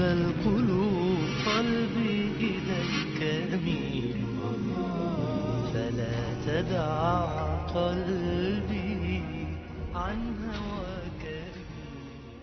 القلوب قلبي إليك أميل فلا تدع قلبي عن هواك يميل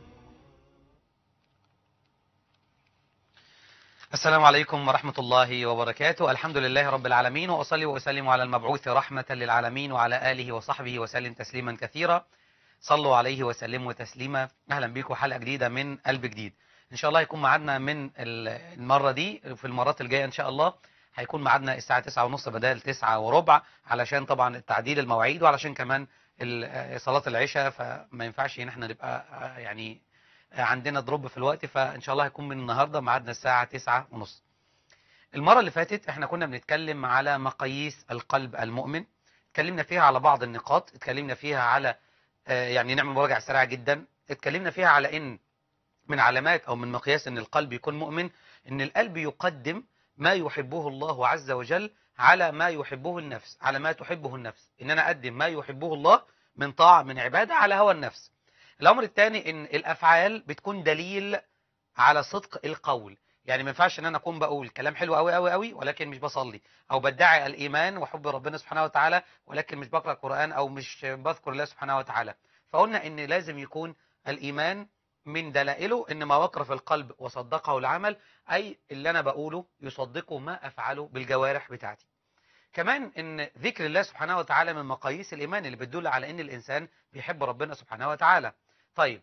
السلام عليكم ورحمة الله وبركاته الحمد لله رب العالمين وأصلي وأسلم على المبعوث رحمة للعالمين وعلى آله وصحبه وسلم تسليما كثيرا صلوا عليه وسلموا تسليما أهلا بكم حلقة جديدة من قلب جديد إن شاء الله هيكون معادنا من ال- المرة دي في المرات الجاية إن شاء الله هيكون معادنا الساعة تسعة ونص بدل تسعة وربع علشان طبعا التعديل المواعيد وعلشان كمان ال- صلاة العشاء فما ينفعش ان احنا نبقى آه، يعني آه، عندنا دروب في الوقت فان شاء الله هيكون من النهارده ميعادنا الساعة تسعة ونص المرة اللي فاتت احنا كنا بنتكلم على مقاييس القلب المؤمن اتكلمنا فيها على بعض النقاط اتكلمنا فيها على آه، يعني نعمل مراجعة سريعة جدا اتكلمنا فيها على ان من علامات او من مقياس ان القلب يكون مؤمن ان القلب يقدم ما يحبه الله عز وجل على ما يحبه النفس على ما تحبه النفس ان انا اقدم ما يحبه الله من طاعة من عبادة على هوى النفس الامر الثاني ان الافعال بتكون دليل على صدق القول يعني ما ينفعش ان انا اكون بقول كلام حلو قوي قوي قوي ولكن مش بصلي او بدعي الايمان وحب ربنا سبحانه وتعالى ولكن مش بقرا قران او مش بذكر الله سبحانه وتعالى فقلنا ان لازم يكون الايمان من دلائله ان ما وقر في القلب وصدقه العمل اي اللي انا بقوله يصدقه ما افعله بالجوارح بتاعتي كمان ان ذكر الله سبحانه وتعالى من مقاييس الايمان اللي بتدل على ان الانسان بيحب ربنا سبحانه وتعالى طيب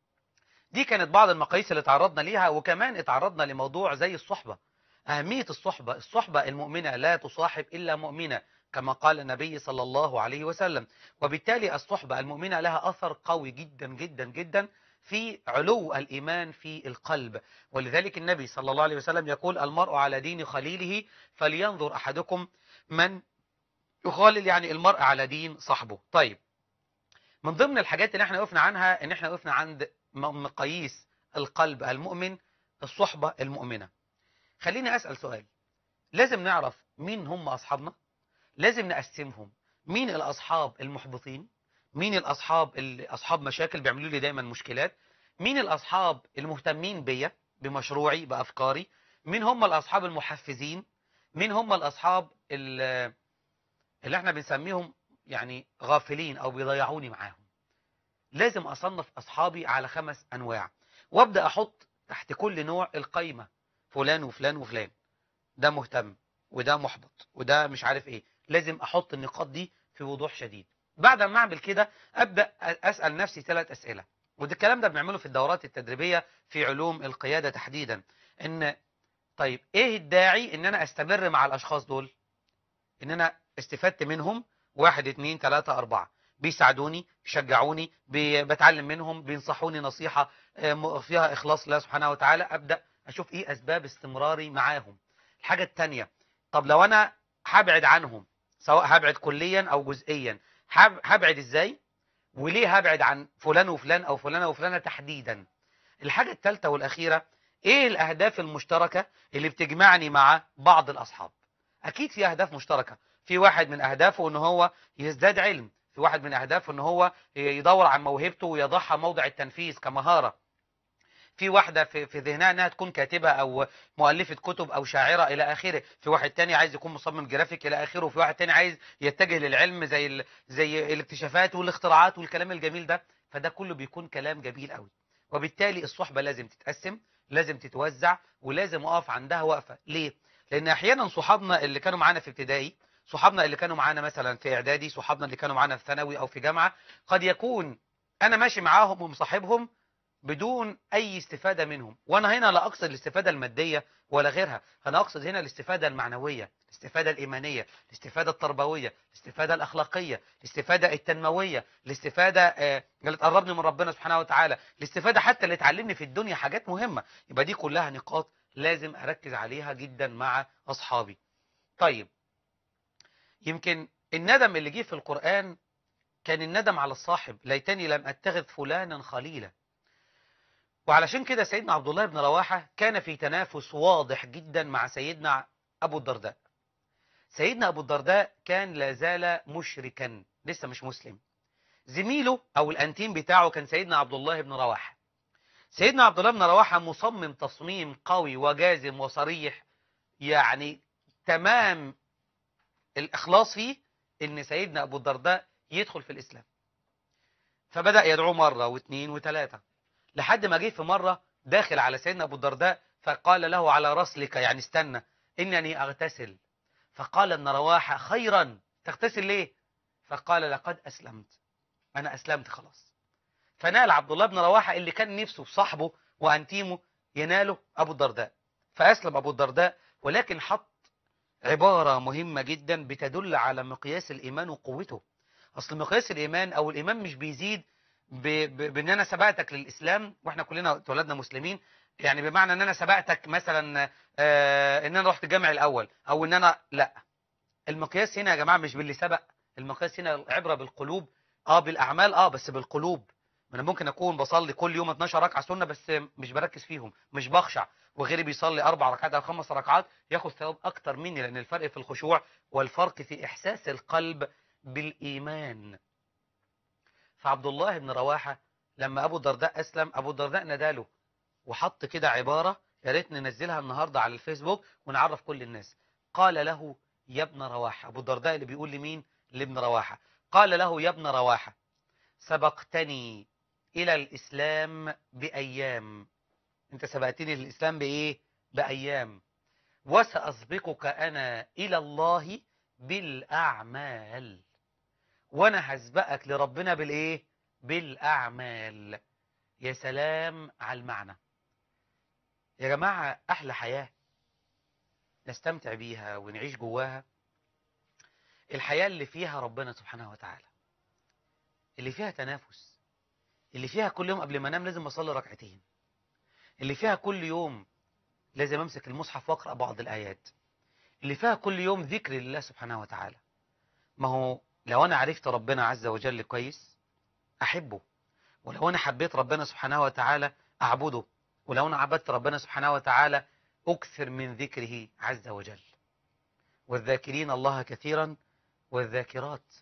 دي كانت بعض المقاييس اللي تعرضنا ليها وكمان اتعرضنا لموضوع زي الصحبة أهمية الصحبة الصحبة المؤمنة لا تصاحب إلا مؤمنة كما قال النبي صلى الله عليه وسلم وبالتالي الصحبة المؤمنة لها أثر قوي جدا جدا جدا في علو الإيمان في القلب ولذلك النبي صلى الله عليه وسلم يقول المرء على دين خليله فلينظر أحدكم من يخالل يعني المرء على دين صاحبه طيب من ضمن الحاجات اللي احنا وقفنا عنها ان احنا وقفنا عند م- مقاييس القلب المؤمن الصحبة المؤمنة خليني أسأل سؤال لازم نعرف مين هم أصحابنا لازم نقسمهم مين الأصحاب المحبطين مين الأصحاب اللي أصحاب مشاكل بيعملوا لي دايما مشكلات مين الأصحاب المهتمين بيا بمشروعي بأفكاري مين هم الأصحاب المحفزين مين هم الأصحاب اللي اللي احنا بنسميهم يعني غافلين أو بيضيعوني معاهم لازم أصنف أصحابي على خمس أنواع وابدأ أحط تحت كل نوع القايمة فلان وفلان وفلان ده مهتم وده محبط وده مش عارف ايه لازم أحط النقاط دي في وضوح شديد بعد ما أعمل كده أبدأ أسأل نفسي ثلاث أسئلة وده الكلام ده بنعمله في الدورات التدريبية في علوم القيادة تحديدا إن طيب إيه الداعي إن أنا أستمر مع الأشخاص دول إن أنا استفدت منهم واحد اتنين تلاتة أربعة بيساعدوني بيشجعوني بي- بتعلم منهم بينصحوني نصيحة آه، م- فيها إخلاص لله سبحانه وتعالى أبدأ أشوف إيه أسباب استمراري معاهم الحاجة التانية طب لو أنا هبعد عنهم سواء هبعد كليا أو جزئيا هب- هبعد إزاي وليه هبعد عن فلان وفلان أو فلانة وفلانة تحديدا الحاجة الثالثة والأخيرة إيه الأهداف المشتركة اللي بتجمعني مع بعض الأصحاب أكيد في أهداف مشتركة في واحد من أهدافه إن هو يزداد علم في واحد من أهدافه إن هو يدور عن موهبته ويضعها موضع التنفيذ كمهارة في واحدة في, في ذهنها انها تكون كاتبة او مؤلفة كتب او شاعرة الى اخره في واحد تاني عايز يكون مصمم جرافيك الى اخره وفي واحد تاني عايز يتجه للعلم زي ال... زي الاكتشافات والاختراعات والكلام الجميل ده فده كله بيكون كلام جميل قوي وبالتالي الصحبة لازم تتقسم لازم تتوزع ولازم اقف عندها وقفة ليه لان احيانا صحابنا اللي كانوا معانا في ابتدائي صحابنا اللي كانوا معانا مثلا في اعدادي صحابنا اللي كانوا معانا في ثانوي او في جامعة قد يكون انا ماشي معاهم ومصاحبهم بدون اي استفادة منهم وانا هنا لا اقصد الاستفادة المادية ولا غيرها انا اقصد هنا الاستفادة المعنوية الاستفادة الايمانية الاستفادة التربوية الاستفادة الاخلاقية الاستفادة التنموية الاستفادة آه، اللي تقربني من ربنا سبحانه وتعالى الاستفادة حتى اللي تعلمني في الدنيا حاجات مهمة يبقى دي كلها نقاط لازم اركز عليها جدا مع اصحابي طيب يمكن الندم اللي جه في القرآن كان الندم على الصاحب ليتني لم اتخذ فلانا خليلا وعلشان كده سيدنا عبد الله بن رواحة كان في تنافس واضح جدا مع سيدنا أبو الدرداء سيدنا أبو الدرداء كان لا زال مشركا لسه مش مسلم زميله أو الأنتيم بتاعه كان سيدنا عبد الله بن رواحة سيدنا عبد الله بن رواحة مصمم تصميم قوي وجازم وصريح يعني تمام الإخلاص فيه إن سيدنا أبو الدرداء يدخل في الإسلام فبدأ يدعو مرة واثنين وثلاثة لحد ما جه في مرة داخل على سيدنا أبو الدرداء فقال له على رسلك يعني استنى إنني أغتسل فقال ابن رواحة خيرا تغتسل ليه فقال لقد أسلمت أنا أسلمت خلاص فنال عبد الله بن رواحة اللي كان نفسه بصاحبه وأنتيمه يناله أبو الدرداء فأسلم أبو الدرداء ولكن حط عبارة مهمة جدا بتدل على مقياس الإيمان وقوته أصل مقياس الإيمان أو الإيمان مش بيزيد ب... ب... بأن أنا سبقتك للإسلام وإحنا كلنا اتولدنا مسلمين يعني بمعنى أن أنا سبقتك مثلا آه أن أنا رحت الجامع الأول أو أن أنا لا المقياس هنا يا جماعة مش باللي سبق المقياس هنا العبرة بالقلوب اه بالأعمال اه بس بالقلوب ما انا ممكن اكون بصلي كل يوم 12 ركعه سنه بس مش بركز فيهم مش بخشع وغيري بيصلي اربع ركعات او خمس ركعات ياخد ثواب اكتر مني لان الفرق في الخشوع والفرق في احساس القلب بالايمان فعبد الله بن رواحه لما ابو الدرداء اسلم ابو الدرداء ناداله وحط كده عباره يا ريت ننزلها النهارده على الفيسبوك ونعرف كل الناس قال له يا ابن رواحه ابو الدرداء اللي بيقول لمين لابن رواحه قال له يا ابن رواحه سبقتني إلى الإسلام بأيام أنت سبقتني للإسلام بإيه؟ بأيام وسأسبقك أنا إلى الله بالأعمال وأنا هسبقك لربنا بالإيه؟ بالأعمال يا سلام على المعنى يا جماعة أحلى حياة نستمتع بيها ونعيش جواها الحياة اللي فيها ربنا سبحانه وتعالى اللي فيها تنافس اللي فيها كل يوم قبل ما انام لازم اصلي ركعتين اللي فيها كل يوم لازم امسك المصحف واقرا بعض الايات اللي فيها كل يوم ذكر لله سبحانه وتعالى ما هو لو انا عرفت ربنا عز وجل كويس احبه ولو انا حبيت ربنا سبحانه وتعالى اعبده ولو انا عبدت ربنا سبحانه وتعالى اكثر من ذكره عز وجل والذاكرين الله كثيرا والذاكرات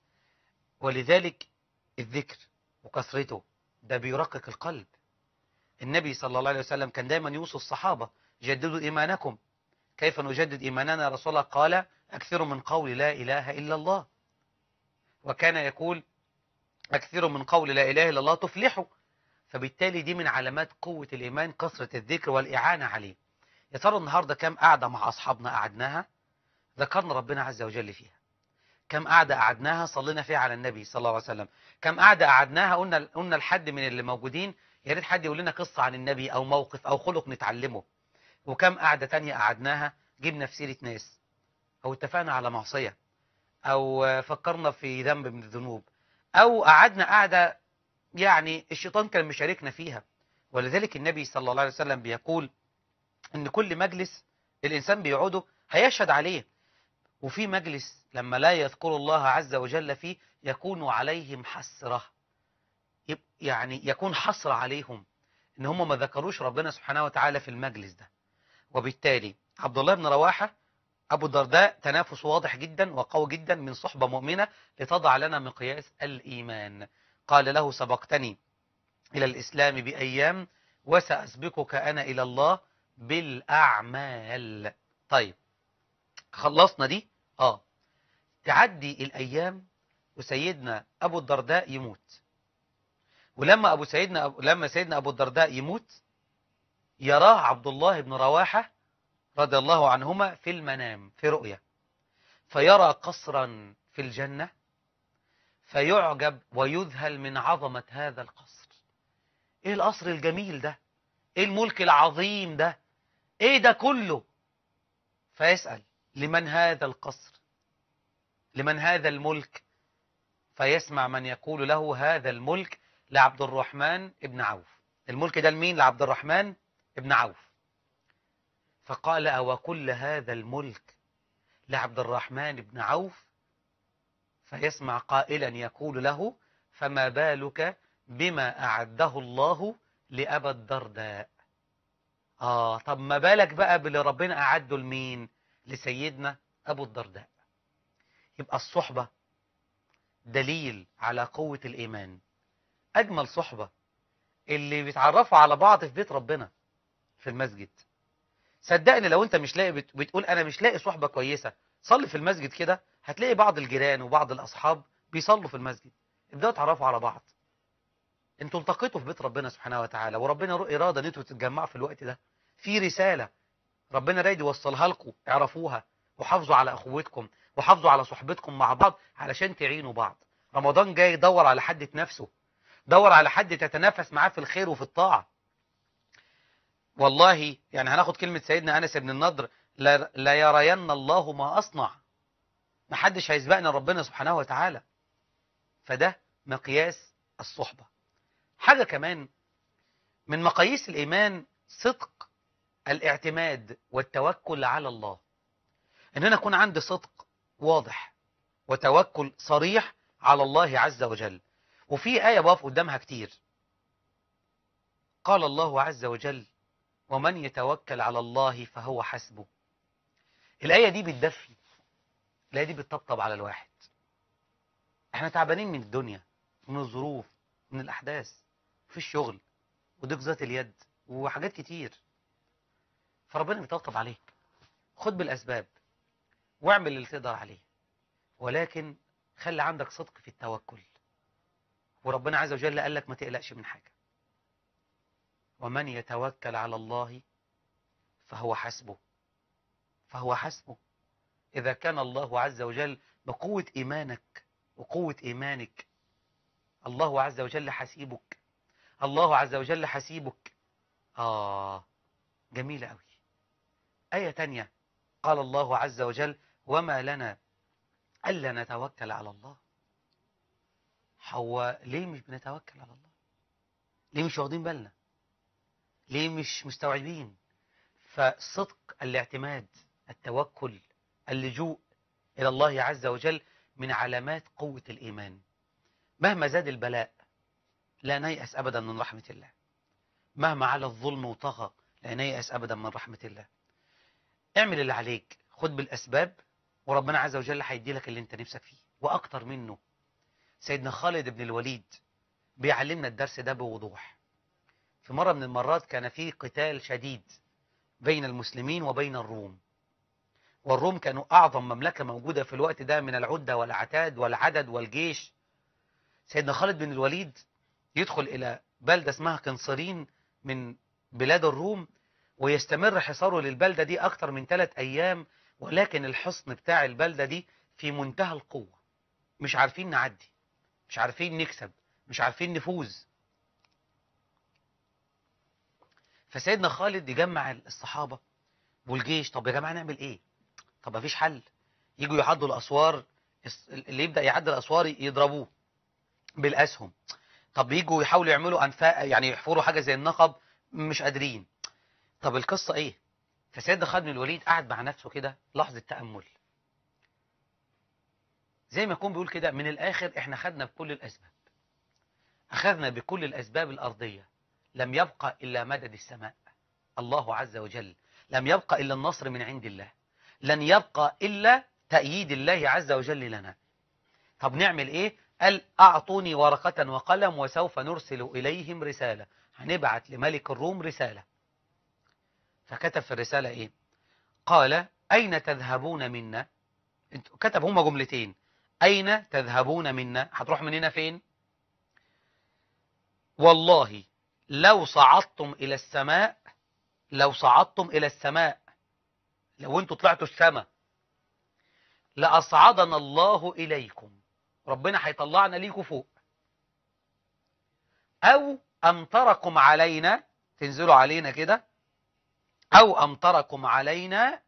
ولذلك الذكر وكثرته ده بيرقق القلب النبي صلى الله عليه وسلم كان دايما يوصي الصحابة جددوا إيمانكم كيف نجدد إيماننا يا رسول الله قال أكثروا من قول لا إله إلا الله وكان يقول أكثروا من قول لا إله إلا الله تفلحوا فبالتالي دي من علامات قوة الإيمان كثرة الذكر والإعانة عليه يا ترى النهاردة كم قعدة مع أصحابنا قعدناها ذكرنا ربنا عز وجل فيها كم قعدة قعدناها صلينا فيها على النبي صلى الله عليه وسلم كم قعدة قعدناها قلنا قلنا لحد من اللي موجودين يا ريت حد يقول لنا قصة عن النبي أو موقف أو خلق نتعلمه وكم قعدة تانية قعدناها جبنا في سيرة ناس أو اتفقنا على معصية أو فكرنا في ذنب من الذنوب أو قعدنا قعدة يعني الشيطان كان مشاركنا فيها ولذلك النبي صلى الله عليه وسلم بيقول إن كل مجلس الإنسان بيقعده هيشهد عليه وفي مجلس لما لا يذكر الله عز وجل فيه يكون عليهم حسرة يعني يكون حسرة عليهم ان هم ما ذكروش ربنا سبحانه وتعالى في المجلس ده وبالتالي عبد الله بن رواحة أبو الدرداء تنافس واضح جدا وقوي جدا من صحبة مؤمنة لتضع لنا مقياس الإيمان قال له سبقتني إلى الإسلام بأيام وسأسبقك أنا إلى الله بالأعمال طيب خلصنا دي آه تعدي الأيام وسيدنا أبو الدرداء يموت ولما أبو سيدنا أبو لما سيدنا أبو الدرداء يموت يراه عبد الله بن رواحة رضي الله عنهما في المنام في رؤية فيرى قصرا في الجنة فيعجب ويذهل من عظمة هذا القصر ايه القصر الجميل ده ايه الملك العظيم ده ايه ده كله فيسأل لمن هذا القصر لمن هذا الملك فيسمع من يقول له هذا الملك لعبد الرحمن ابن عوف الملك ده لمين لعبد الرحمن ابن عوف فقال أو كل هذا الملك لعبد الرحمن بن عوف فيسمع قائلا يقول له فما بالك بما أعده الله لأبا الدرداء آه طب ما بالك بقى باللي ربنا أعده لمين لسيدنا أبو الدرداء يبقى الصحبة دليل على قوة الإيمان أجمل صحبة اللي بيتعرفوا على بعض في بيت ربنا في المسجد صدقني لو انت مش لاقي بت- بتقول انا مش لاقي صحبة كويسة صلي في المسجد كده هتلاقي بعض الجيران وبعض الاصحاب بيصلوا في المسجد ابداوا اتعرفوا على بعض انتوا التقيتوا في بيت ربنا سبحانه وتعالى وربنا له اراده ان انتوا تتجمعوا في الوقت ده في رساله ربنا رايد يوصلها لكم اعرفوها وحافظوا على اخوتكم وحافظوا على صحبتكم مع بعض علشان تعينوا بعض رمضان جاي دور على حد نفسه دور على حد تتنافس معاه في الخير وفي الطاعه والله يعني هناخد كلمه سيدنا انس بن النضر لا, لا يرين الله ما اصنع محدش هيسبقنا ربنا سبحانه وتعالى فده مقياس الصحبه حاجة كمان من مقاييس الإيمان صدق الاعتماد والتوكل على الله إن أنا أكون عندي صدق واضح وتوكل صريح على الله عز وجل وفي آية بقف قدامها كتير قال الله عز وجل ومن يتوكل على الله فهو حسبه الآية دي بتدفي الآية دي بتطبطب على الواحد احنا تعبانين من الدنيا من الظروف من الأحداث في الشغل وضيق ذات اليد وحاجات كتير فربنا بيطبطب عليك خد بالأسباب واعمل اللي تقدر عليه ولكن خلي عندك صدق في التوكل وربنا عز وجل قال لك ما تقلقش من حاجة ومن يتوكل على الله فهو حسبه فهو حسبه إذا كان الله عز وجل بقوة إيمانك وقوة إيمانك الله عز وجل حسيبك الله عز وجل حسيبك آه جميلة أوي آية تانية قال الله عز وجل وما لنا ألا نتوكل على الله هو ليه مش بنتوكل على الله ليه مش واخدين بالنا ليه مش مستوعبين فصدق الاعتماد التوكل اللجوء إلى الله عز وجل من علامات قوة الإيمان مهما زاد البلاء لا نيأس أبدا من رحمة الله مهما على الظلم وطغى لا نيأس أبدا من رحمة الله اعمل اللي عليك خد بالأسباب وربنا عز وجل هيدي لك اللي انت نفسك فيه وأكتر منه سيدنا خالد بن الوليد بيعلمنا الدرس ده بوضوح في مرة من المرات كان في قتال شديد بين المسلمين وبين الروم والروم كانوا أعظم مملكة موجودة في الوقت ده من العدة والعتاد والعدد والجيش سيدنا خالد بن الوليد يدخل إلى بلدة اسمها قنصرين من بلاد الروم ويستمر حصاره للبلدة دي أكتر من ثلاث أيام ولكن الحصن بتاع البلدة دي في منتهى القوة مش عارفين نعدي مش عارفين نكسب مش عارفين نفوز فسيدنا خالد يجمع الصحابة والجيش طب يا جماعة نعمل ايه طب مفيش حل يجوا يعدوا الأسوار اللي يبدأ يعدي الأسوار يضربوه بالأسهم طب يجوا يحاولوا يعملوا أنفاق يعني يحفروا حاجة زي النقب مش قادرين طب القصة ايه فسيدنا خالد بن الوليد قعد مع نفسه كده لحظة تأمل زي ما يكون بيقول كده من الآخر احنا خدنا بكل الأسباب أخذنا بكل الأسباب الأرضية لم يبقى إلا مدد السماء الله عز وجل لم يبقى إلا النصر من عند الله لن يبقى إلا تأييد الله عز وجل لنا طب نعمل إيه قال أعطوني ورقة وقلم وسوف نرسل إليهم رسالة هنبعت لملك الروم رسالة فكتب في الرسالة إيه قال أين تذهبون منا كتب هما جملتين أين تذهبون منا هتروح مننا فين والله لو صعدتم إلى السماء لو صعدتم إلى السماء لو انتوا طلعتوا السماء لأصعدنا الله إليكم ربنا هيطلعنا ليكم فوق أو أمطركم علينا تنزلوا علينا كده أو أمطركم علينا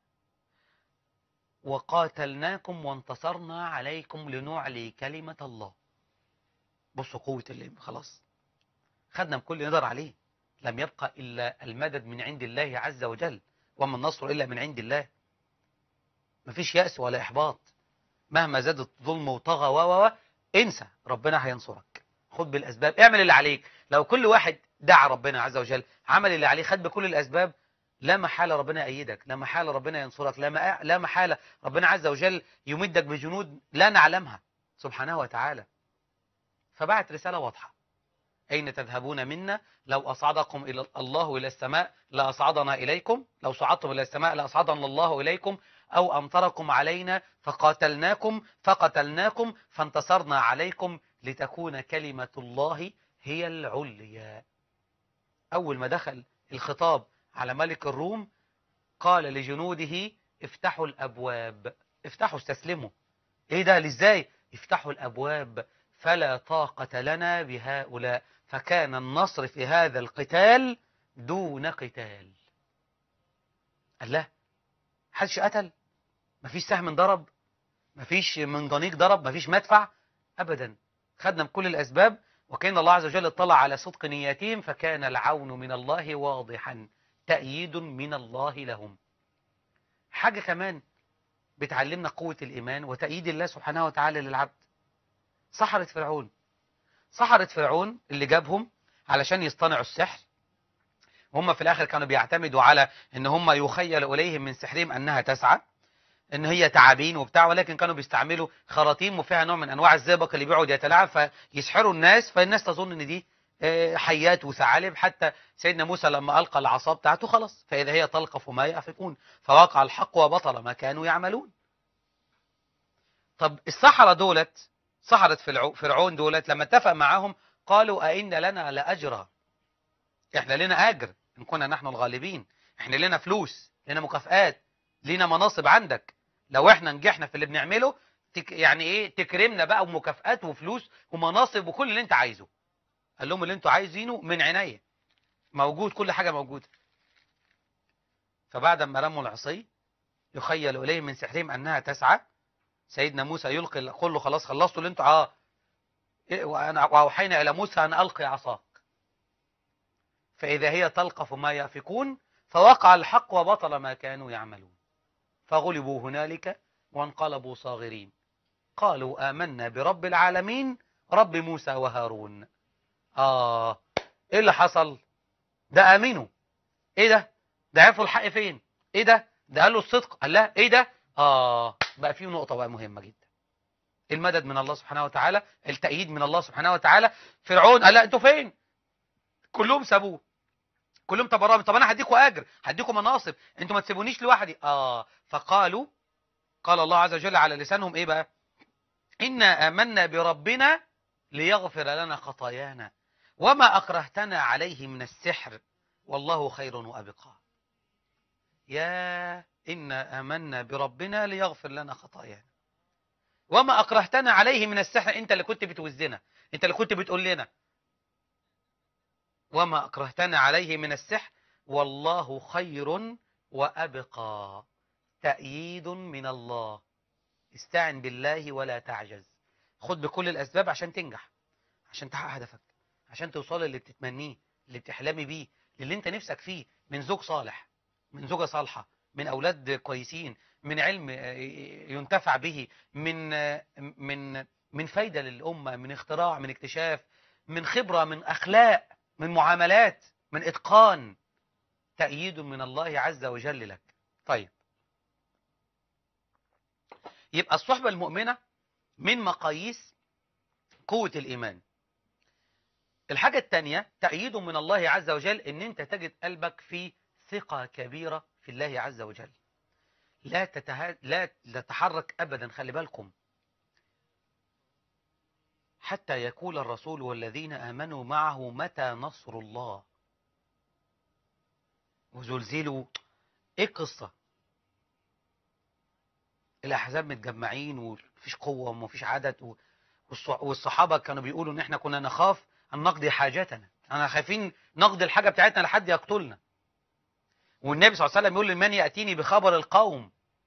وقاتلناكم وانتصرنا عليكم لنعلي كلمة الله بصوا قوة اللي خلاص خدنا بكل اللي نقدر عليه لم يبقى إلا المدد من عند الله عز وجل وما النصر إلا من عند الله مفيش يأس ولا إحباط مهما زاد الظلم وطغى و و انسى ربنا هينصرك خد بالأسباب اعمل اللي عليك لو كل واحد دعا ربنا عز وجل عمل اللي عليه خد بكل الأسباب لا محالة ربنا يأيدك لا محالة ربنا ينصرك لا لا محالة ربنا عز وجل يمدك بجنود لا نعلمها سبحانه وتعالى فبعت رسالة واضحة أين تذهبون منا لو أصعدكم إلى الله إلى السماء لأصعدنا إليكم لو صعدتم إلى السماء لأصعدنا الله إليكم أو أمطركم علينا فقاتلناكم فقتلناكم فانتصرنا عليكم لتكون كلمة الله هي العليا أول ما دخل الخطاب على ملك الروم قال لجنوده افتحوا الأبواب افتحوا استسلموا ايه ده ازاي افتحوا الأبواب فلا طاقة لنا بهؤلاء فكان النصر في هذا القتال دون قتال الله حدش قتل مفيش سهم ضرب مفيش منجنيق ضرب مفيش مدفع أبدا خدنا بكل الأسباب وكان الله عز وجل اطلع على صدق نياتهم فكان العون من الله واضحا تأييد من الله لهم حاجة كمان بتعلمنا قوة الإيمان وتأييد الله سبحانه وتعالى للعبد سحرة فرعون سحرة فرعون اللي جابهم علشان يصطنعوا السحر وهم في الآخر كانوا بيعتمدوا على ان هم يخيل إليهم من سحرهم أنها تسعى ان هي تعابين وبتاع ولكن كانوا بيستعملوا خراطيم وفيها نوع من انواع الزئبق اللي بيقعد يتلاعب فيسحروا الناس فالناس تظن ان دي آه، حيات وثعالب حتى سيدنا موسى لما القى العصا بتاعته خلاص فاذا هي تلقف ما يافكون فوقع الحق وبطل ما كانوا يعملون طب السحرة دولت سحرة فرعو- فرعون دولت لما اتفق معاهم قالوا أئن لنا لأجرا احنا لنا أجر إن كنا نحن الغالبين احنا لنا فلوس لنا مكافآت لنا مناصب عندك لو احنا نجحنا في اللي بنعمله تك يعني ايه تكرمنا بقى ومكافآت وفلوس ومناصب وكل اللي انت عايزه قال لهم اللي انتوا عايزينه من عينيا موجود كل حاجة موجودة فبعد ما رموا العصي يخيل إليهم من سحرهم أنها تسعى سيدنا موسى يلقي يقول له خلاص خلصتوا اللي انتوا اه إيه، وانا واوحينا الى موسى ان القي عصاك فاذا هي تلقف ما يافكون فوقع الحق وبطل ما كانوا يعملون فغلبوا هنالك وانقلبوا صاغرين قالوا آمنا برب العالمين رب موسى وهارون آه إيه اللي حصل ده آمنوا إيه ده ده عرفوا الحق فين إيه ده ده قالوا الصدق قال لا إيه ده آه بقى في نقطة بقى مهمة جدا المدد من الله سبحانه وتعالى التأييد من الله سبحانه وتعالى فرعون قال لا انتوا فين كلهم سابوه كلهم تبرأوا طب انا هديكوا اجر هديكوا مناصب انتوا ما تسيبونيش لوحدي اه فقالوا قال الله عز وجل على لسانهم ايه بقى انا امنا بربنا ليغفر لنا خطايانا وما اكرهتنا عليه من السحر والله خير وابقى يا إنا آمنا بربنا ليغفر لنا خطايانا وما أكرهتنا عليه من السحر أنت اللي كنت بتوزنا أنت اللي كنت بتقول لنا وما أكرهتنا عليه من السحر والله خير وأبقى تأييد من الله استعن بالله ولا تعجز خد بكل الأسباب عشان تنجح عشان تحقق هدفك عشان توصل اللي بتتمنيه اللي بتحلمي بيه اللي انت نفسك فيه من زوج صالح من زوجة صالحة من أولاد كويسين من علم ينتفع به من من من فايدة للأمة من اختراع من اكتشاف من خبرة من أخلاق من معاملات من إتقان تأييد من الله عز وجل لك طيب يبقى الصحبة المؤمنة من مقاييس قوة الإيمان الحاجة الثانية تأييد من الله عز وجل ان انت تجد قلبك في ثقة كبيرة في الله عز وجل لا تته... لا تتحرك ابدا خلي بالكم حتى يقول الرسول والذين آمنوا معه متى نصر الله وزلزلوا ايه القصة الاحزاب متجمعين ومفيش قوة ومفيش عدد والصحابة كانوا بيقولوا ان احنا كنا نخاف أن نقضي حاجتنا أنا خايفين نقضي الحاجة بتاعتنا لحد يقتلنا والنبي صلى الله عليه وسلم يقول لمن يأتيني بخبر القوم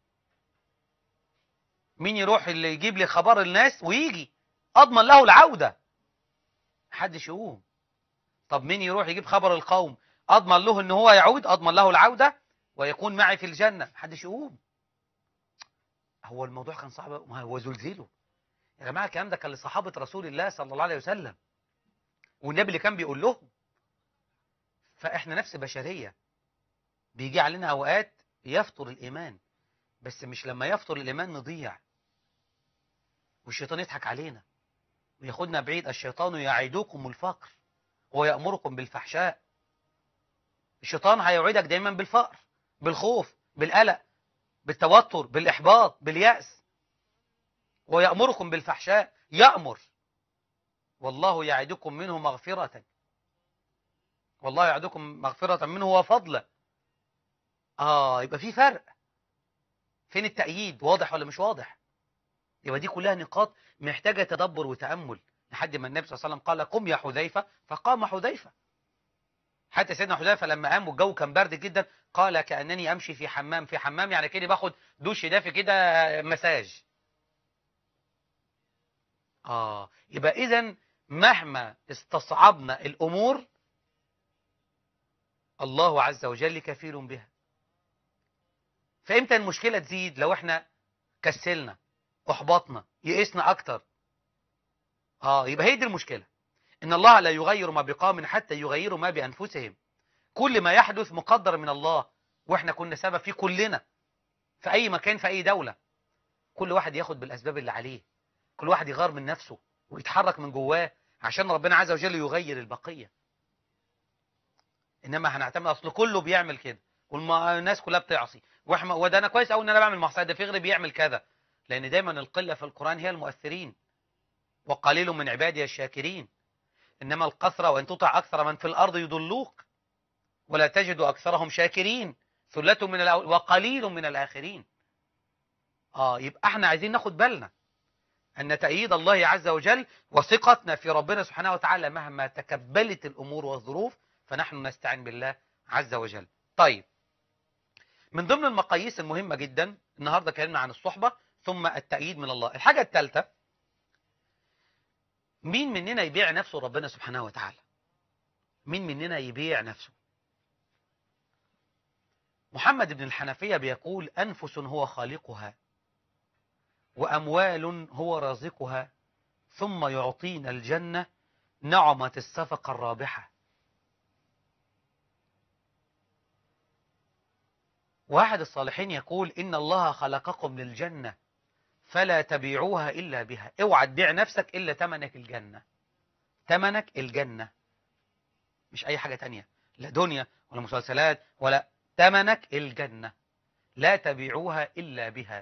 مين يروح اللي يجيب لي خبر الناس ويجي أضمن له العودة محدش يقوم طب مين يروح يجيب خبر القوم أضمن له ان هو يعود أضمن له العودة ويكون معي في الجنة محدش يقوم هو الموضوع كان صعب ما هو زلزله يا جماعة الكلام ده كان لصحابة رسول الله صلى الله عليه وسلم والنبي اللي كان بيقول لهم فاحنا نفس بشرية بيجي علينا اوقات يفطر الايمان بس مش لما يفطر الايمان نضيع والشيطان يضحك علينا وياخدنا بعيد الشيطان يعيدكم الفقر هو يأمركم بالفحشاء الشيطان هيوعدك دايما بالفقر بالخوف بالقلق بالتوتر بالإحباط باليأس ويأمركم بالفحشاء يأمر والله يعدكم منه مغفرة والله يعدكم مغفرة منه وفضلا آه يبقى في فرق فين التأييد واضح ولا مش واضح يبقى دي كلها نقاط محتاجة تدبر وتأمل لحد ما النبي صلى الله عليه وسلم قال قم يا حذيفة فقام حذيفة حتى سيدنا حذيفة لما قام والجو كان برد جدا قال كأنني أمشي في حمام في حمام يعني كده باخد دوش دافي كده مساج آه يبقى إذا مهما استصعبنا الأمور الله عز وجل كفيل بها فإمتى المشكلة تزيد لو احنا كسلنا احبطنا يئسنا أكتر آه يبقى هي دي المشكلة إن الله لا يغير ما بقوم حتى يغيروا ما بأنفسهم كل ما يحدث مقدر من الله واحنا كنا سبب فيه كلنا في أي مكان في أي دولة كل واحد ياخد بالأسباب اللي عليه كل واحد يغار من نفسه ويتحرك من جواه عشان ربنا عز وجل يغير البقية إنما هنعتمد أصل كله بيعمل كده والناس كلها بتعصي واحنا وده أنا كويس أوي إن أنا بعمل معصية ده في غيري بيعمل كذا لأن دايما القلة في القرآن هي المؤثرين وقليل من عبادي الشاكرين إنما القثرة وإن تطع أكثر من في الأرض يضلوك ولا تجد أكثرهم شاكرين ثلة من الأول وقليل من الآخرين آه يبقى احنا عايزين ناخد بالنا أن تأييد الله عز وجل وثقتنا في ربنا سبحانه وتعالى مهما تكبلت الأمور والظروف فنحن نستعين بالله عز وجل طيب من ضمن المقاييس المهمة جدا النهاردة كلمنا عن الصحبة ثم التأييد من الله الحاجة الثالثة مين مننا يبيع نفسه ربنا سبحانه وتعالى مين مننا يبيع نفسه محمد بن الحنفية بيقول أنفس هو خالقها وأموال هو رازقها ثم يعطينا الجنة نعمة الصفقة الرابحة واحد الصالحين يقول إن الله خلقكم للجنة فلا تبيعوها إلا بها اوعى تبيع نفسك إلا تمنك الجنة تمنك الجنة مش أي حاجة تانية لا دنيا ولا مسلسلات ولا تمنك الجنة لا تبيعوها إلا بها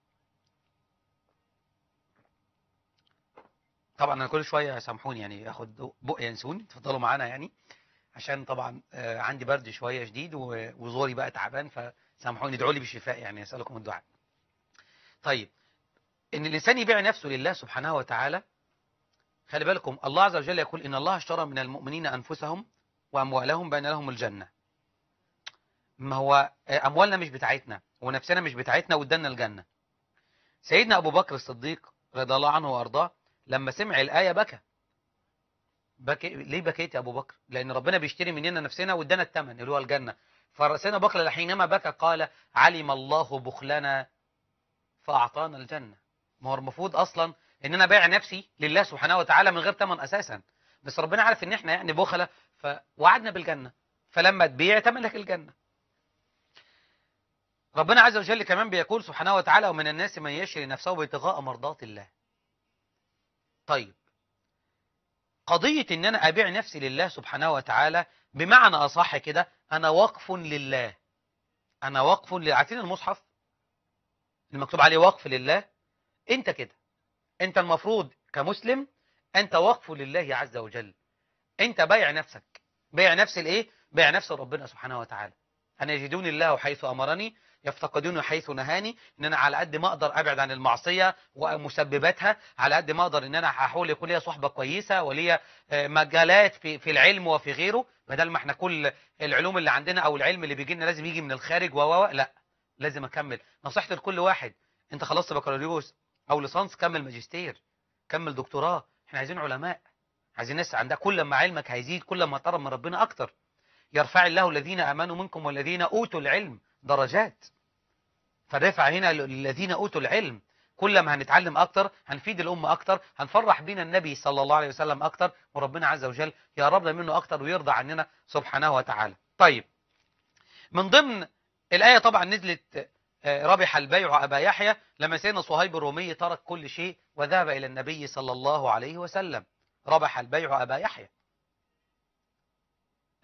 طبعا أنا كل شوية سامحوني يعني أخد بق ينسون تفضلوا معانا يعني عشان طبعا عندي برد شوية شديد وزوري بقى تعبان فسامحوني ادعوا لي بالشفاء يعني أسألكم الدعاء طيب ان الانسان يبيع نفسه لله سبحانه وتعالى خلي بالكم الله عز وجل يقول ان الله اشترى من المؤمنين انفسهم واموالهم بان لهم الجنه ما هو اموالنا مش بتاعتنا ونفسنا مش بتاعتنا وادانا الجنه سيدنا ابو بكر الصديق رضي الله عنه وارضاه لما سمع الايه بكى بكي ليه بكيت يا ابو بكر لان ربنا بيشتري مننا نفسنا وادانا الثمن اللي هو الجنه فسيدنا ابو بكر حينما بكى قال علم الله بخلنا فاعطانا الجنه ما هو المفروض اصلا ان انا بايع نفسي لله سبحانه وتعالى من غير ثمن اساسا بس ربنا عارف ان احنا يعني بخله فوعدنا بالجنه فلما تبيع تمن لك الجنه ربنا عز وجل كمان بيقول سبحانه وتعالى ومن الناس من يشري نفسه ابتغاء مرضات الله طيب قضية ان انا ابيع نفسي لله سبحانه وتعالى بمعنى اصح كده انا وقف لله انا وقف عارفين المصحف المكتوب عليه وقف لله انت كده انت المفروض كمسلم انت وقف لله عز وجل انت بايع نفسك بايع نفس الايه بايع نفس ربنا سبحانه وتعالى انا يجدون الله حيث امرني يفتقدون حيث نهاني ان انا على قد ما اقدر ابعد عن المعصيه ومسبباتها على قد ما اقدر ان انا هحاول يكون ليا صحبه كويسه وليا مجالات في في العلم وفي غيره بدل ما احنا كل العلوم اللي عندنا او العلم اللي بيجي لنا لازم يجي من الخارج و لا لازم اكمل نصيحتي لكل واحد انت خلصت بكالوريوس او ليسانس كمل ماجستير كمل دكتوراه احنا عايزين علماء عايزين ناس عندها كل ما علمك هيزيد كل ما تقرب من ربنا اكتر يرفع الله الذين امنوا منكم والذين اوتوا العلم درجات فالرفع هنا للذين اوتوا العلم كل ما هنتعلم اكتر هنفيد الامه اكتر هنفرح بينا النبي صلى الله عليه وسلم اكتر وربنا عز وجل يقربنا منه اكتر ويرضى عننا سبحانه وتعالى طيب من ضمن الايه طبعا نزلت ربح البيع أبا يحيى لما سيدنا صهيب الرومي ترك كل شيء وذهب إلى النبي صلى الله عليه وسلم ربح البيع أبا يحيى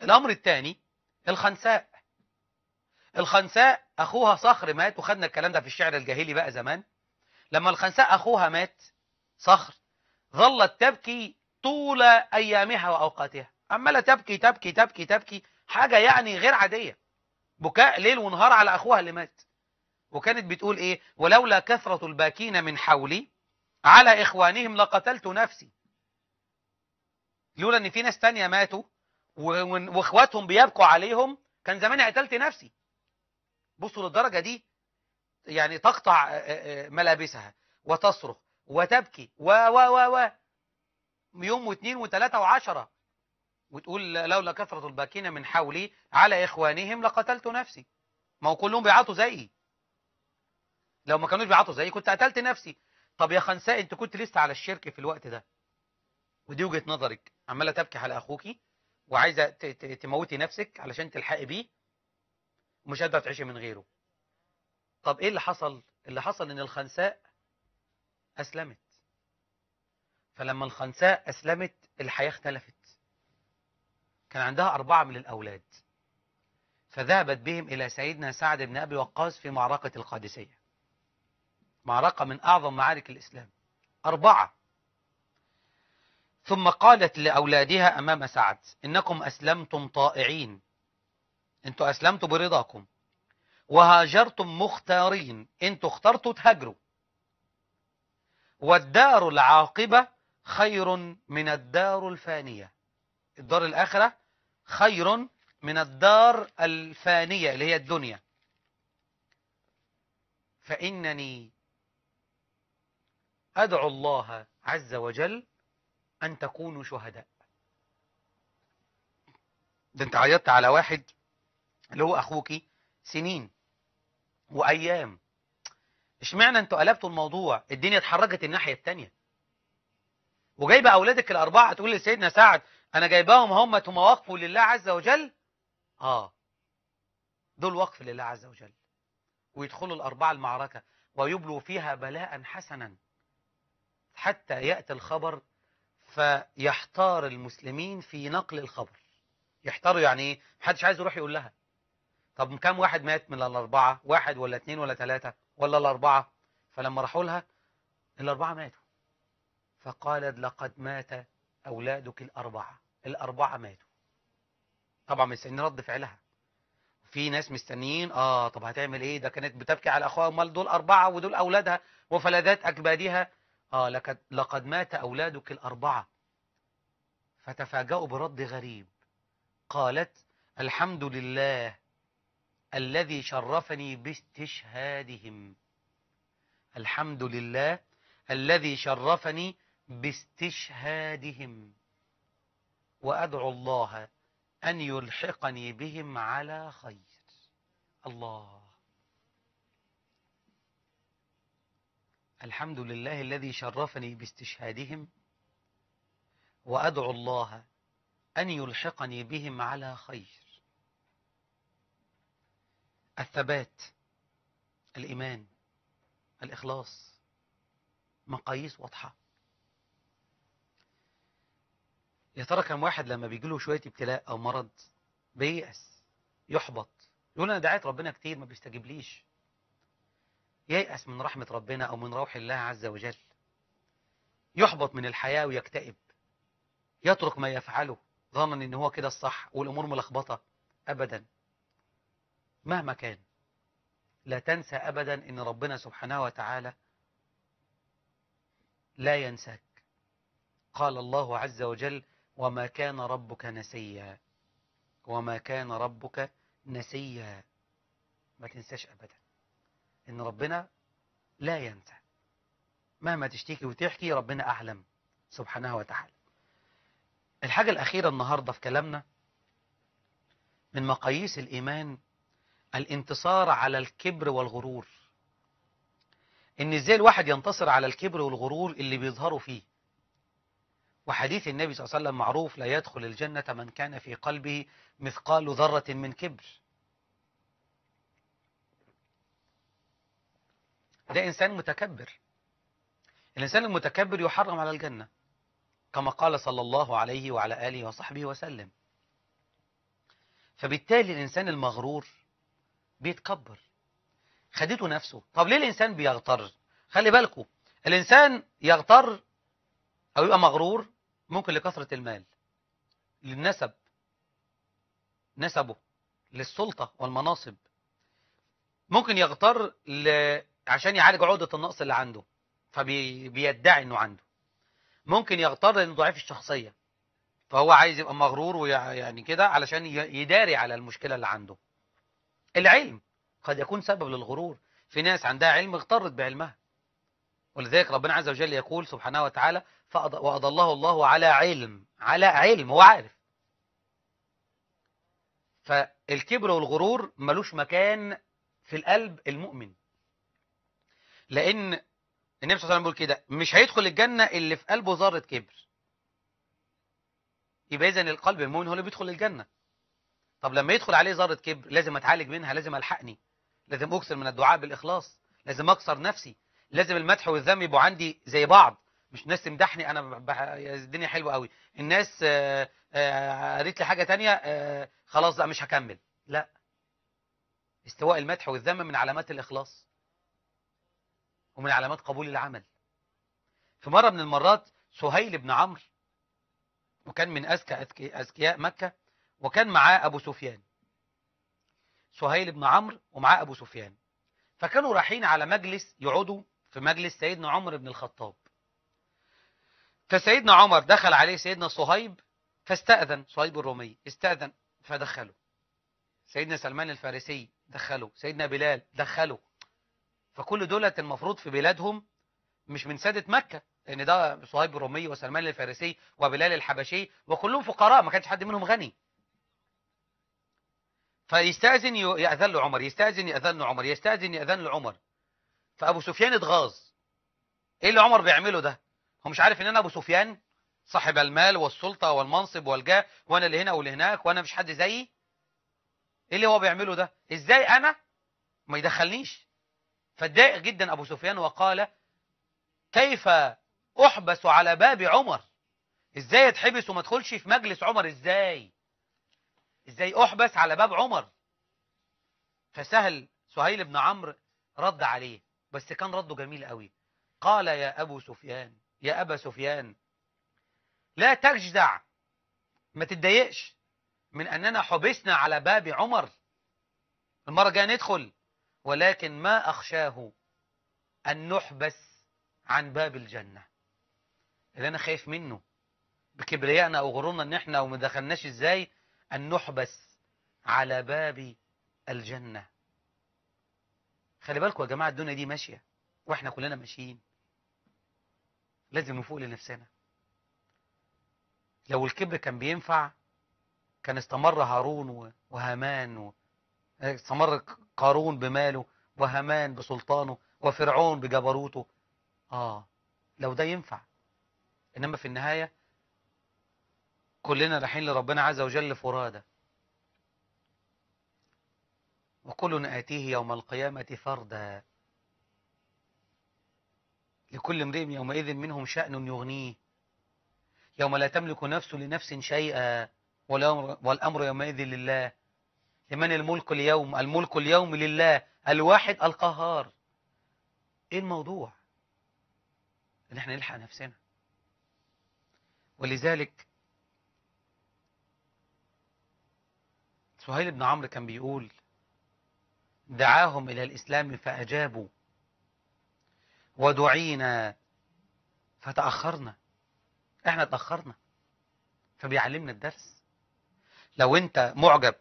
الأمر الثاني الخنساء الخنساء أخوها صخر مات وخدنا الكلام ده في الشعر الجاهلي بقى زمان لما الخنساء أخوها مات صخر ظلت تبكي طول أيامها وأوقاتها عمالة تبكي تبكي تبكي تبكي حاجة يعني غير عادية بكاء ليل ونهار على أخوها اللي مات وكانت بتقول إيه ولولا كثرة الباكين من حولي على إخوانهم لقتلت نفسي لولا إن في ناس تانية ماتوا و- و- وإخواتهم بيبكوا عليهم كان زماني قتلت نفسي بصوا للدرجة دي يعني تقطع آه، آه، ملابسها وتصرخ وتبكي و و و و يوم واثنين وثلاثة وعشرة وتقول لولا كثرة الباكين من حولي على إخوانهم لقتلت نفسي ما هو كلهم بيعطوا زيي لو ما كانوش بيعطوا زيي كنت قتلت نفسي طب يا خنساء انت كنت لسه على الشرك في الوقت ده ودي وجهة نظرك عمالة تبكي على أخوكي وعايزة ت- ت- تموتي نفسك علشان تلحقي بيه ومش قادرة تعيشي من غيره طب ايه اللي حصل اللي حصل ان الخنساء أسلمت فلما الخنساء أسلمت الحياة اختلفت كان عندها أربعة من الأولاد فذهبت بهم إلى سيدنا سعد بن أبي وقاص في معركة القادسية معركة من أعظم معارك الإسلام أربعة ثم قالت لأولادها أمام سعد إنكم أسلمتم طائعين أنتوا أسلمتوا برضاكم وهاجرتم مختارين أنتوا اخترتوا تهاجروا والدار العاقبة خير من الدار الفانية الدار الآخرة خير من الدار الفانية اللي هي الدنيا فإنني أدعو الله عز وجل أن تكونوا شهداء ده انت عيطت على واحد اللي هو أخوكي سنين وأيام اشمعنى انتوا قلبتوا الموضوع الدنيا اتحركت الناحية التانية وجايبه اولادك الاربعه تقول لسيدنا سعد انا جايباهم هم ثم وقفوا لله عز وجل اه دول وقف لله عز وجل ويدخلوا الاربعه المعركه ويبلوا فيها بلاء حسنا حتى ياتي الخبر فيحتار المسلمين في نقل الخبر يحتاروا يعني ايه محدش عايز يروح يقول لها طب كم واحد مات من الاربعه واحد ولا اثنين ولا ثلاثه ولا الاربعه فلما راحوا لها الاربعه ماتوا فقالت لقد مات أولادك الأربعة الأربعة ماتوا طبعا مستنيين رد فعلها في ناس مستنيين اه طب هتعمل ايه ده كانت بتبكي على اخوها امال دول اربعه ودول اولادها وفلذات اكبادها اه لقد لقد مات اولادك الاربعه فتفاجأوا برد غريب قالت الحمد لله الذي شرفني باستشهادهم الحمد لله الذي شرفني باستشهادهم وأدعو الله أن يلحقني بهم على خير الله الحمد لله الذي شرفني باستشهادهم وأدعو الله أن يلحقني بهم على خير الثبات الإيمان الإخلاص مقاييس واضحة يا ترى كم واحد لما بيجي له شوية ابتلاء أو مرض بييأس يحبط يقول أنا دعيت ربنا كتير ما بيستجيبليش ييأس من رحمة ربنا أو من روح الله عز وجل يحبط من الحياة ويكتئب يترك ما يفعله ظنا ان هو كده الصح والامور ملخبطه ابدا مهما كان لا تنسى ابدا ان ربنا سبحانه وتعالى لا ينساك قال الله عز وجل وما كان ربك نسيا وما كان ربك نسيا ما تنساش ابدا ان ربنا لا ينسى مهما تشتكي وتحكي ربنا اعلم سبحانه وتعالى الحاجة الأخيرة النهاردة في كلامنا من مقاييس الإيمان الانتصار على الكبر والغرور إن إزاي الواحد ينتصر على الكبر والغرور اللي بيظهروا فيه وحديث النبي صلى الله عليه وسلم معروف لا يدخل الجنة من كان في قلبه مثقال ذرة من كبر ده إنسان متكبر الإنسان المتكبر يحرم على الجنة كما قال صلى الله عليه وعلى آله وصحبه وسلم فبالتالي الإنسان المغرور بيتكبر خدته نفسه طب ليه الإنسان بيغتر خلي بالكم الإنسان يغتر أو يبقى مغرور ممكن لكثرة المال للنسب نسبه للسلطة والمناصب ممكن يغتر ل... عشان يعالج عقدة النقص اللي عنده فبيدعي انه عنده ممكن يغتر لانه ضعيف الشخصية فهو عايز يبقى مغرور ويعني كده علشان ي- يداري على المشكلة اللي عنده العلم قد يكون سبب للغرور في ناس عندها علم اغترت بعلمها ولذلك ربنا عز وجل يقول سبحانه وتعالى فأض... وأضله الله على علم على علم هو عارف فالكبر والغرور ملوش مكان في القلب المؤمن لأن النبي صلى الله عليه وسلم بيقول كده مش هيدخل الجنة اللي في قلبه ذرة كبر يبقى إذن القلب المؤمن هو اللي بيدخل الجنة طب لما يدخل عليه ذرة كبر لازم أتعالج منها لازم ألحقني لازم أكثر من الدعاء بالإخلاص لازم أكسر نفسي لازم المدح والذم يبقوا عندي زي بعض مش ناس تمدحني انا ب- ب- الدنيا حلوه قوي الناس آه، آه، قالت لي حاجه تانية آه، خلاص لا مش هكمل لا استواء المدح والذم من علامات الاخلاص ومن علامات قبول العمل في مره من المرات سهيل بن عمرو وكان من اذكى أذكي- اذكياء مكه وكان معاه ابو سفيان سهيل بن عمرو ومعاه ابو سفيان فكانوا رايحين على مجلس يقعدوا في مجلس سيدنا عمر بن الخطاب فسيدنا عمر دخل عليه سيدنا صهيب فاستأذن صهيب الرومي استأذن فدخله سيدنا سلمان الفارسي دخله سيدنا بلال دخله فكل دولة المفروض في بلادهم مش من سادة مكة لأن ده صهيب الرومي وسلمان الفارسي وبلال الحبشي وكلهم فقراء ما كانش حد منهم غني فيستأذن ي- يأذن له عمر يستأذن يأذن له عمر يستأذن يأذن له عمر فأبو سفيان اتغاظ ايه اللي عمر بيعمله ده هو مش عارف ان انا ابو سفيان صاحب المال والسلطة والمنصب والجاه وانا اللي هنا واللي هناك وانا مش حد زيي ايه اللي هو بيعمله ده ازاي انا ما يدخلنيش فاتضايق جدا ابو سفيان وقال كيف احبس على باب عمر ازاي اتحبس وما ادخلش في مجلس عمر ازاي ازاي احبس على باب عمر فسهل سهيل بن عمرو رد عليه بس كان رده جميل قوي قال يا ابو سفيان يا ابا سفيان لا تجزع ما تتضايقش من اننا حبسنا على باب عمر المره الجايه ندخل ولكن ما اخشاه ان نحبس عن باب الجنه اللي انا خايف منه بكبريائنا او غرورنا ان احنا وما دخلناش ازاي ان نحبس على باب الجنه خلي بالكم يا جماعه الدنيا دي ماشيه واحنا كلنا ماشيين لازم نفوق لنفسنا لو الكبر كان بينفع كان استمر هارون و- وهامان و... استمر ق- قارون بماله وهامان بسلطانه وفرعون بجبروته اه لو ده ينفع انما في النهايه كلنا رايحين لربنا عز وجل فرادى وكلنا آتيه يوم القيامة فردا لكل امرئ يومئذ منهم شأن يغنيه يوم لا تملك نفس لنفس شيئا والأمر, والأمر يومئذ لله لمن الملك اليوم الملك اليوم لله الواحد القهار ايه الموضوع ان احنا نلحق نفسنا ولذلك سهيل بن عمرو كان بيقول دعاهم إلى الإسلام فأجابوا ودعينا فتأخرنا احنا تأخرنا فبيعلمنا الدرس لو انت معجب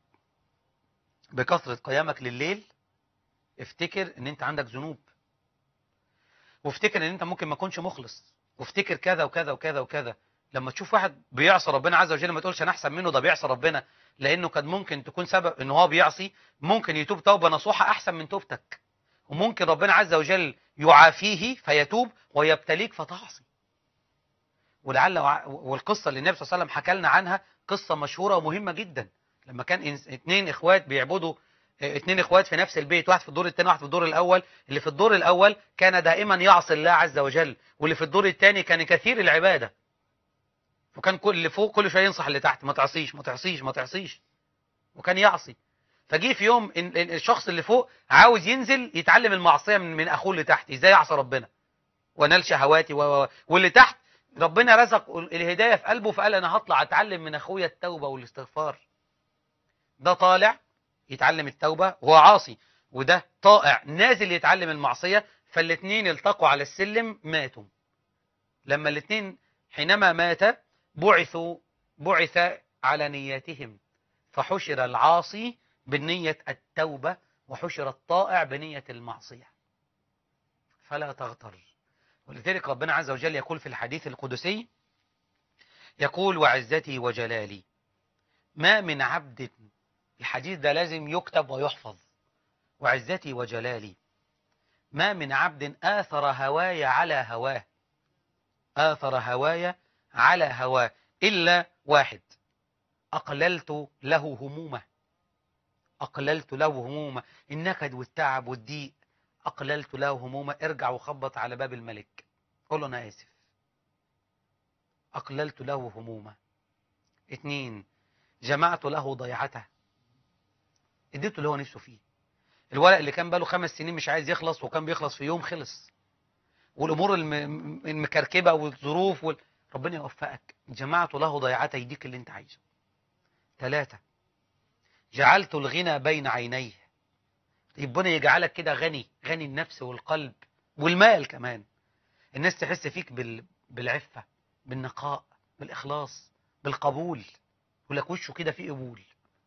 بكثرة قيامك لليل افتكر ان انت عندك ذنوب وافتكر ان انت ممكن ما تكونش مخلص وافتكر كذا وكذا وكذا وكذا لما تشوف واحد بيعصى ربنا عز وجل ما تقولش انا احسن منه ده بيعصى ربنا لانه كان ممكن تكون سبب ان هو بيعصي ممكن يتوب توبه نصوحه احسن من توبتك وممكن ربنا عز وجل يعافيه فيتوب ويبتليك فتعصي ولعل وع- والقصه اللي النبي صلى الله عليه وسلم حكى لنا عنها قصه مشهوره ومهمه جدا لما كان إنس- اتنين اخوات بيعبدوا اه، اتنين اخوات في نفس البيت واحد في الدور الثاني واحد في الدور الاول اللي في الدور الاول كان دائما يعصي الله عز وجل واللي في الدور الثاني كان كثير العباده وكان كل اللي فوق كل شويه ينصح اللي تحت ما تعصيش ما تعصيش ما تعصيش وكان يعصي فجي في يوم إن- إن الشخص اللي فوق عاوز ينزل يتعلم المعصيه من, من اخوه اللي تحت ازاي يعصى ربنا ونال شهواتي و... و- واللي تحت ربنا رزق الهدايه في قلبه فقال انا هطلع اتعلم من اخويا التوبه والاستغفار ده طالع يتعلم التوبه وهو عاصي وده طائع نازل يتعلم المعصيه فالاثنين التقوا على السلم ماتوا لما الاثنين حينما مات بعثوا بعث على نياتهم فحشر العاصي بنية التوبة وحشر الطائع بنية المعصية فلا تغتر ولذلك ربنا عز وجل يقول في الحديث القدسي يقول وعزتي وجلالي ما من عبد الحديث ده لازم يكتب ويحفظ وعزتي وجلالي ما من عبد آثر هواي على هواه آثر هواي على هواه إلا واحد أقللت له همومه أقللت له همومه النكد والتعب والضيق أقللت له همومه ارجع وخبط على باب الملك قول له أنا آسف أقللت له همومه اتنين جمعت له ضيعته اديته اللي هو نفسه فيه الورق اللي كان بقاله خمس سنين مش عايز يخلص وكان بيخلص في يوم خلص والامور الم- المكركبه والظروف وال... ربنا يوفقك جمعت له ضيعته يديك اللي انت عايزه ثلاثة جعلت الغنى بين عينيه ربنا يجعلك كده غني غني النفس والقلب والمال كمان الناس تحس فيك بال... بالعفة بالنقاء بالإخلاص بالقبول يقول لك وشه كده فيه قبول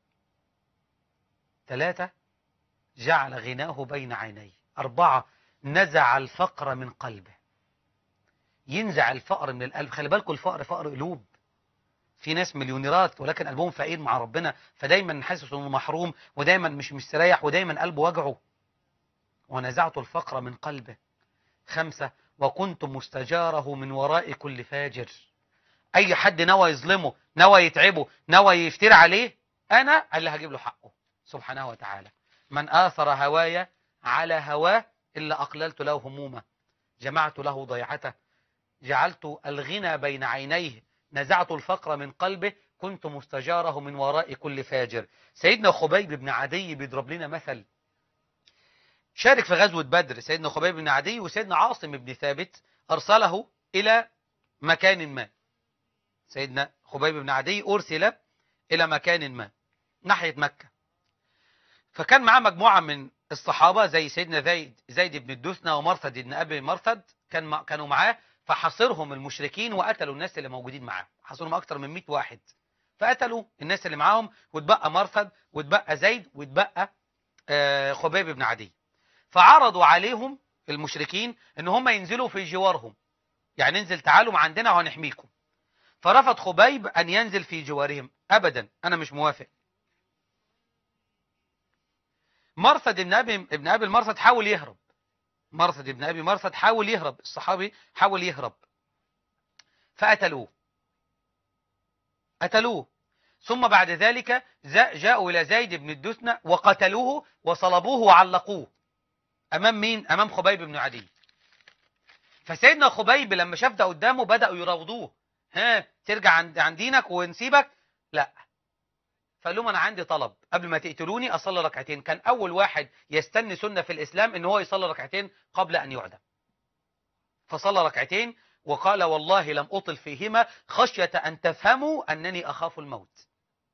ثلاثة جعل غناه بين عينيه أربعة نزع الفقر من قلبه ينزع الفقر من القلب خلي بالكم الفقر فقر قلوب في ناس مليونيرات ولكن قلبهم فقير مع ربنا فدايما حاسس انه محروم ودايما مش مستريح ودايما قلبه وجعه ونزعت الفقر من قلبه خمسة وكنت مستجاره من وراء كل فاجر اي حد نوى يظلمه نوى يتعبه نوى يفتري عليه انا اللي هجيب له حقه سبحانه وتعالى من آثر هواي على هواه إلا أقللت له همومه جمعت له ضيعته جعلت الغنى بين عينيه نزعت الفقر من قلبه كنت مستجاره من وراء كل فاجر سيدنا خبيب بن عدي بيضرب لنا مثل شارك في غزوة بدر سيدنا خبيب بن عدي وسيدنا عاصم بن ثابت أرسله إلى مكان ما سيدنا خبيب بن عدي أرسل إلى مكان ما ناحية مكة فكان معاه مجموعة من الصحابة زي سيدنا زيد زيد بن الدثنة ومرثد بن أبي مرثد كان مع- كانوا معاه فحاصرهم المشركين وقتلوا الناس اللي موجودين معاه حاصرهم أكتر من 100 واحد فقتلوا الناس اللي معاهم واتبقى مرثد واتبقى زيد واتبقى آه، خبيب بن عدي فعرضوا عليهم المشركين ان هم ينزلوا في جوارهم يعني انزل تعالوا عندنا وهنحميكم فرفض خبيب ان ينزل في جوارهم ابدا انا مش موافق مرثد بن ابي ابن ابي المرثد حاول يهرب مرثد بن ابي مرثد حاول يهرب الصحابي حاول يهرب فقتلوه قتلوه ثم بعد ذلك زا- جاءوا الى زيد بن الدثنة وقتلوه وصلبوه وعلقوه امام مين امام خبيب بن عدي فسيدنا خبيب لما شاف ده قدامه بداوا يراودوه ها ترجع عند عن دينك ونسيبك لا فقال لهم انا عندي طلب قبل ما تقتلوني اصلي ركعتين كان اول واحد يستني سنه في الاسلام ان هو يصلي ركعتين قبل ان يعدم فصلى ركعتين وقال والله لم اطل فيهما خشيه ان تفهموا انني اخاف الموت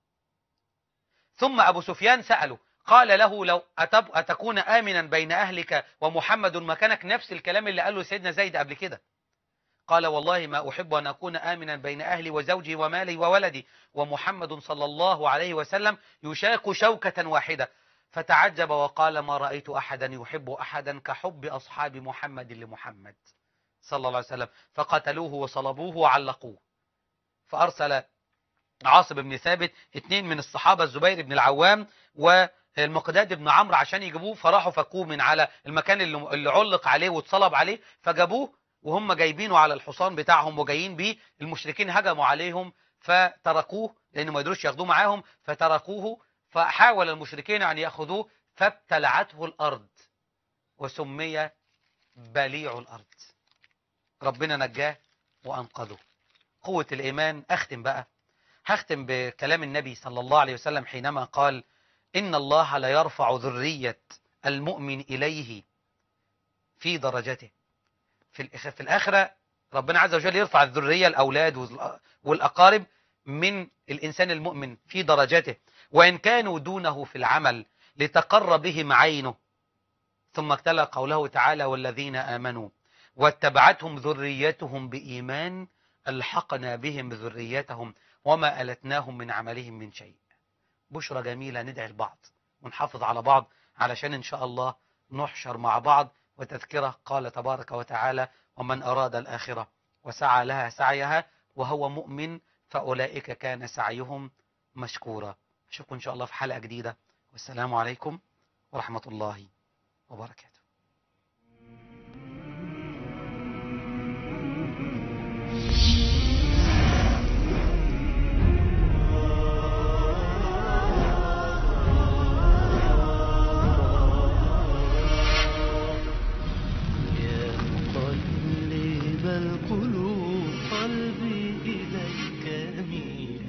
ثم ابو سفيان ساله قال له لو أتب أتكون آمنا بين أهلك ومحمد مكانك نفس الكلام اللي قاله سيدنا زيد قبل كده قال والله ما أحب أن أكون آمنا بين أهلي وزوجي ومالي وولدي ومحمد صلى الله عليه وسلم يشاك شوكة واحدة فتعجب وقال ما رأيت أحدا يحب أحدا كحب أصحاب محمد لمحمد صلى الله عليه وسلم فقتلوه وصلبوه وعلقوه فأرسل عاصم بن ثابت اثنين من الصحابة الزبير بن العوام والمقداد بن عمرو عشان يجيبوه فراحوا فكوه من على المكان اللي, اللي علق عليه واتصلب عليه فجابوه وهم جايبينه على الحصان بتاعهم وجايين بيه المشركين هجموا عليهم فتركوه لأنه ما يقدروش ياخدوه معاهم فتركوه فحاول المشركين أن يأخذوه فابتلعته الأرض وسمي بليع الأرض ربنا نجاه وأنقذه قوة الإيمان أختم بقى هختم بكلام النبي صلى الله عليه وسلم حينما قال إن الله لا يرفع ذرية المؤمن إليه في درجته في الإخ- في الآخرة ربنا عز وجل يرفع الذرية الأولاد والأ- والأقارب من الإنسان المؤمن في درجته وإن كانوا دونه في العمل لتقر بهم عينه ثم اكتلى قوله تعالى والذين آمنوا واتبعتهم ذريتهم بإيمان ألحقنا بهم ذريتهم وما ألتناهم من عملهم من شيء بشرى جميلة ندعي البعض ونحافظ على بعض علشان إن شاء الله نحشر مع بعض وتذكرة قال تبارك وتعالى ومن أراد الآخرة وسعى لها سعيها وهو مؤمن فأولئك كان سعيهم مشكورا أشوفكم إن شاء الله في حلقة جديدة والسلام عليكم ورحمة الله وبركاته يا مقلب القلوب قلبي إليك ميل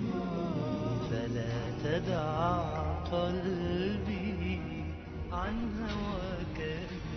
فلا تدع قلبي عن هواك